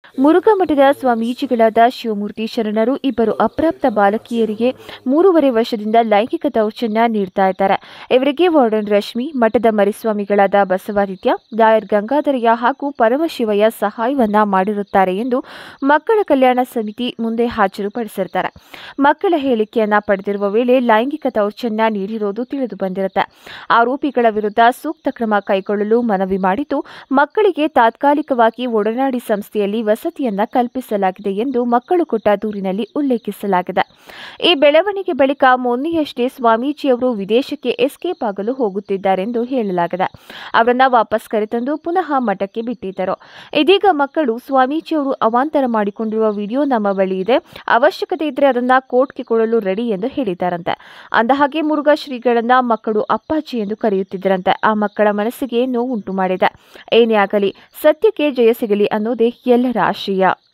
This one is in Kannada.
ಮುರುಘಾಮಠದ ಸ್ವಾಮೀಜಿಗಳಾದ ಶಿವಮೂರ್ತಿ ಶರಣರು ಇಬ್ಬರು ಅಪ್ರಾಪ್ತ ಬಾಲಕಿಯರಿಗೆ ಮೂರುವರೆ ವರ್ಷದಿಂದ ಲೈಂಗಿಕ ದೌರ್ಜನ್ಯ ನೀಡ್ತಾ ಇದ್ದಾರೆ ಇವರಿಗೆ ವಾರ್ಡನ್ ರಶ್ಮಿ ಮಠದ ಮರಿಸ್ವಾಮಿಗಳಾದ ಬಸವಾದಿತ್ಯ ಲಾಯರ್ ಗಂಗಾಧರಯ್ಯ ಹಾಗೂ ಪರಮಶಿವಯ್ಯ ಸಹಾಯವನ್ನ ಮಾಡಿರುತ್ತಾರೆ ಎಂದು ಮಕ್ಕಳ ಕಲ್ಯಾಣ ಸಮಿತಿ ಮುಂದೆ ಹಾಜರುಪಡಿಸಿರ್ತಾರೆ ಮಕ್ಕಳ ಹೇಳಿಕೆಯನ್ನ ಪಡೆದಿರುವ ವೇಳೆ ಲೈಂಗಿಕ ದೌರ್ಜನ್ಯ ನೀಡಿರುವುದು ತಿಳಿದು ಬಂದಿರುತ್ತೆ ಆರೋಪಿಗಳ ವಿರುದ್ಧ ಸೂಕ್ತ ಕ್ರಮ ಕೈಗೊಳ್ಳಲು ಮನವಿ ಮಾಡಿದ್ದು ಮಕ್ಕಳಿಗೆ ತಾತ್ಕಾಲಿಕವಾಗಿ ಒಡನಾಡಿ ಸಂಸ್ಥೆಯಲ್ಲಿ ವಸತಿಯನ್ನ ಕಲ್ಪಿಸಲಾಗಿದೆ ಎಂದು ಮಕ್ಕಳು ಕೊಟ್ಟ ದೂರಿನಲ್ಲಿ ಉಲ್ಲೇಖಿಸಲಾಗಿದೆ ಈ ಬೆಳವಣಿಗೆ ಬಳಿಕ ಮೊನ್ನೆಯಷ್ಟೇ ಸ್ವಾಮೀಜಿಯವರು ವಿದೇಶಕ್ಕೆ ಎಸ್ಕೇಪ್ ಆಗಲು ಹೋಗುತ್ತಿದ್ದಾರೆಂದು ಹೇಳಲಾಗಿದೆ ಅವರನ್ನ ವಾಪಸ್ ಕರೆತಂದು ಪುನಃ ಮಠಕ್ಕೆ ಬಿಟ್ಟಿದ್ದರು ಇದೀಗ ಮಕ್ಕಳು ಸ್ವಾಮೀಜಿಯವರು ಅವಾಂತರ ಮಾಡಿಕೊಂಡಿರುವ ವಿಡಿಯೋ ನಮ್ಮ ಬಳಿ ಇದೆ ಅವಶ್ಯಕತೆ ಇದ್ರೆ ಅದನ್ನ ಕೋರ್ಟ್ಗೆ ಕೊಡಲು ರೆಡಿ ಎಂದು ಹೇಳಿದ್ದಾರಂತೆ ಅಂದಹಾಗೆ ಮುರುಘಾ ಶ್ರೀಗಳನ್ನ ಮಕ್ಕಳು ಅಪ್ಪಾಜಿ ಎಂದು ಕರೆಯುತ್ತಿದ್ದರಂತೆ ಆ ಮಕ್ಕಳ ಮನಸ್ಸಿಗೆ ನೋವುಂಟು ಮಾಡಿದೆ ಏನೇ ಆಗಲಿ ಸತ್ಯಕ್ಕೆ ಜಯ ಸಿಗಲಿ ಅನ್ನೋದೇ ಎಲ್ಲರ ಆಶಯ